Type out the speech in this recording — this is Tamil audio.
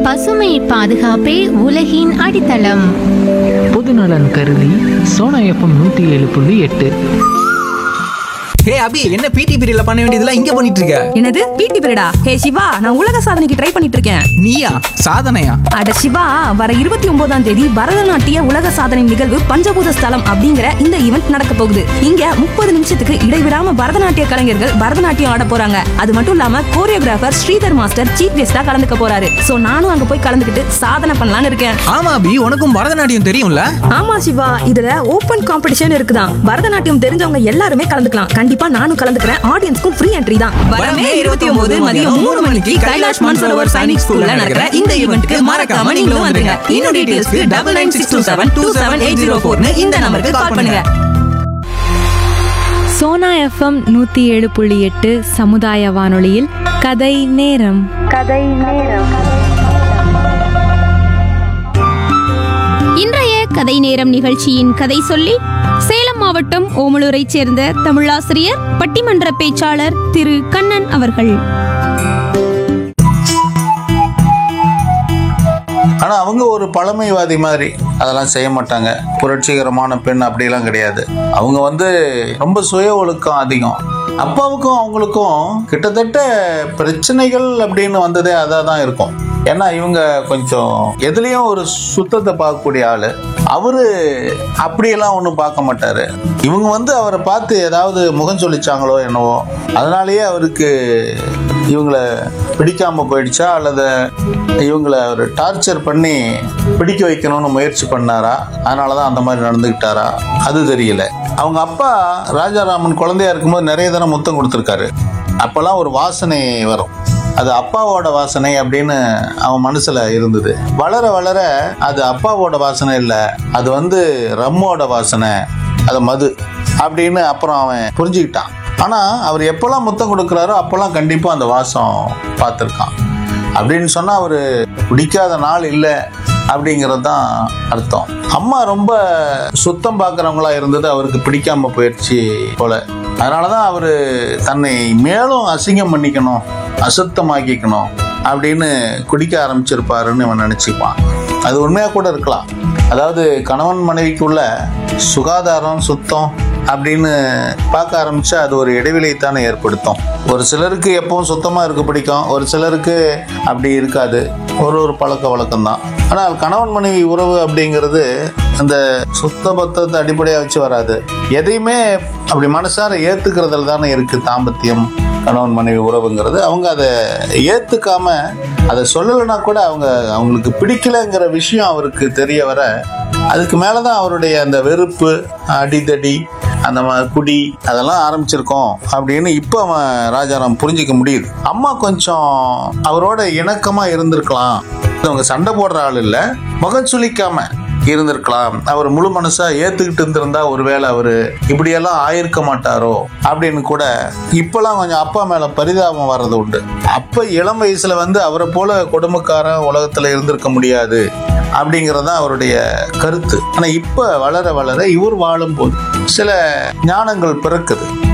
பசுமை பாதுகாப்பே உலகின் அடித்தளம் பொதுநலன் கருதி சோனா எஃப்எம் நூற்றி ஏழு புள்ளி எட்டு ஹே அபி என்ன பிடி பீரியட்ல பண்ண வேண்டியதெல்லாம் இங்க பண்ணிட்டு இருக்க என்னது பிடி பீரியடா ஹே சிவா நான் உலக சாதனைக்கு ட்ரை பண்ணிட்டு இருக்கேன் நீயா சாதனையா அட சிவா வர இருபத்தி ஒன்பதாம் தேதி பரதநாட்டிய உலக சாதனை நிகழ்வு பஞ்சபூத ஸ்தலம் அப்படிங்கிற இந்த ஈவெண்ட் நடக்க போகுது இங்க முப்பது நிமிஷத்துக்கு இடைவிடாம பரதநாட்டிய கலைஞர்கள் பரதநாட்டியம் ஆட போறாங்க அது மட்டும் இல்லாம கோரியோகிராஃபர் ஸ்ரீதர் மாஸ்டர் சீஃப் கெஸ்டா கலந்துக்க போறாரு சோ நானும் அங்க போய் கலந்துக்கிட்டு சாதனை பண்ணலாம்னு இருக்கேன் ஆமா அபி உனக்கும் பரதநாட்டியம் தெரியும்ல ஆமா சிவா இதுல ஓபன் காம்படிஷன் இருக்குதான் பரதநாட்டியம் தெரிஞ்சவங்க எல்லாருமே கலந்துக்கலாம் கண்டிப்பா நானும் கலந்துக்கிறேன் ஆடியன்ஸ்க்கும் ஃப்ரீ என்ட்ரி தான் வரமே இருபத்தி ஒன்பது மதியம் மூணு மணிக்கு கைலாஷ் மான்சரோவர் சைனிக் ஸ்கூல்ல நடக்கிற இந்த ஈவெண்ட்க்கு மறக்காம நீங்களும் வந்துருங்க இன்னும் டீடைல்ஸ்க்கு double nine six two seven two seven eight zero ஃபோர்னு இந்த நம்பருக்கு கால் பண்ணுங்க சோனா எஃப்எம் நூற்றி ஏழு புள்ளி எட்டு சமுதாய வானொலியில் கதை நேரம் இன்றைய கதை நேரம் நிகழ்ச்சியின் கதை சொல்லி சேலம் மாவட்டம் ஓமலூரைச் சேர்ந்த தமிழாசிரியர் பட்டிமன்ற பேச்சாளர் திரு கண்ணன் அவர்கள் ஆனா அவங்க ஒரு பழமைவாதி மாதிரி அதெல்லாம் செய்ய மாட்டாங்க புரட்சிகரமான பெண் அப்படிலாம் கிடையாது அவங்க வந்து ரொம்ப சுய ஒழுக்கம் அதிகம் அப்பாவுக்கும் அவங்களுக்கும் கிட்டத்தட்ட பிரச்சனைகள் அப்படின்னு வந்ததே அதாக தான் இருக்கும் ஏன்னா இவங்க கொஞ்சம் எதுலேயும் ஒரு சுத்தத்தை பார்க்கக்கூடிய ஆளு அவரு அப்படியெல்லாம் ஒன்றும் பார்க்க மாட்டாரு இவங்க வந்து அவரை பார்த்து ஏதாவது முகம் சொல்லிச்சாங்களோ என்னவோ அதனாலேயே அவருக்கு இவங்கள பிடிக்காம போயிடுச்சா அல்லது இவங்கள ஒரு டார்ச்சர் பண்ணி பிடிக்க வைக்கணும்னு முயற்சி பண்ணாரா அதனால தான் அந்த மாதிரி நடந்துக்கிட்டாரா அது தெரியல அவங்க அப்பா ராஜாராமன் குழந்தையா இருக்கும்போது நிறைய தடவை முத்தம் கொடுத்துருக்காரு அப்போல்லாம் ஒரு வாசனை வரும் அது அப்பாவோட வாசனை அப்படின்னு அவன் மனசுல இருந்தது வளர வளர அது அப்பாவோட வாசனை இல்லை அது வந்து ரம்மோட வாசனை அது மது அப்படின்னு அப்புறம் அவன் புரிஞ்சுக்கிட்டான் ஆனா அவர் எப்பெல்லாம் முத்தம் கொடுக்குறாரோ அப்பெல்லாம் கண்டிப்பா அந்த வாசம் பார்த்துருக்கான் அப்படின்னு சொன்னா அவரு குடிக்காத நாள் இல்லை அப்படிங்கிறது தான் அர்த்தம் அம்மா ரொம்ப சுத்தம் பார்க்குறவங்களா இருந்தது அவருக்கு பிடிக்காம போயிடுச்சு போல அதனால தான் அவர் தன்னை மேலும் அசிங்கம் பண்ணிக்கணும் அசுத்தமாக்கிக்கணும் அப்படின்னு குடிக்க ஆரம்பிச்சிருப்பாருன்னு இவன் நினச்சிப்பான் அது உண்மையாக கூட இருக்கலாம் அதாவது கணவன் மனைவிக்குள்ள சுகாதாரம் சுத்தம் அப்படின்னு பார்க்க ஆரம்பிச்சா அது ஒரு இடைவெளியைத்தானே ஏற்படுத்தும் ஒரு சிலருக்கு எப்பவும் சுத்தமாக இருக்க பிடிக்கும் ஒரு சிலருக்கு அப்படி இருக்காது ஒரு ஒரு பழக்க வழக்கம் தான் ஆனால் கணவன் மனைவி உறவு அப்படிங்கிறது அந்த சுத்த பத்தத்தை அடிப்படையாக வச்சு வராது எதையுமே அப்படி மனசார ஏற்றுக்கிறதுல தானே இருக்குது தாம்பத்தியம் கணவன் மனைவி உறவுங்கிறது அவங்க அதை ஏற்றுக்காம அதை சொல்லலைன்னா கூட அவங்க அவங்களுக்கு பிடிக்கலைங்கிற விஷயம் அவருக்கு தெரிய வர அதுக்கு மேலே தான் அவருடைய அந்த வெறுப்பு அடிதடி அந்த ம- குடி அதெல்லாம் ஆரம்பிச்சிருக்கோம் அப்படின்னு இப்போ அவன் ராஜாராம் புரிஞ்சிக்க முடியுது அம்மா கொஞ்சம் அவரோட இணக்கமாக இருந்திருக்கலாம் அவங்க சண்டை போடுற ஆள் இல்லை முகம் சுளிக்காம இருந்திருக்கலாம் அவர் முழு மனசா ஏத்துக்கிட்டு இருந்திருந்தா ஒருவேளை அவரு இப்படியெல்லாம் ஆயிருக்க மாட்டாரோ அப்படின்னு கூட இப்பெல்லாம் கொஞ்சம் அப்பா மேல பரிதாபம் வர்றது உண்டு அப்ப இளம் வயசுல வந்து அவரை போல கொடுமைக்காரன் உலகத்துல இருந்திருக்க முடியாது அப்படிங்கிறது தான் அவருடைய கருத்து ஆனா இப்ப வளர வளர இவர் வாழும்போது சில ஞானங்கள் பிறக்குது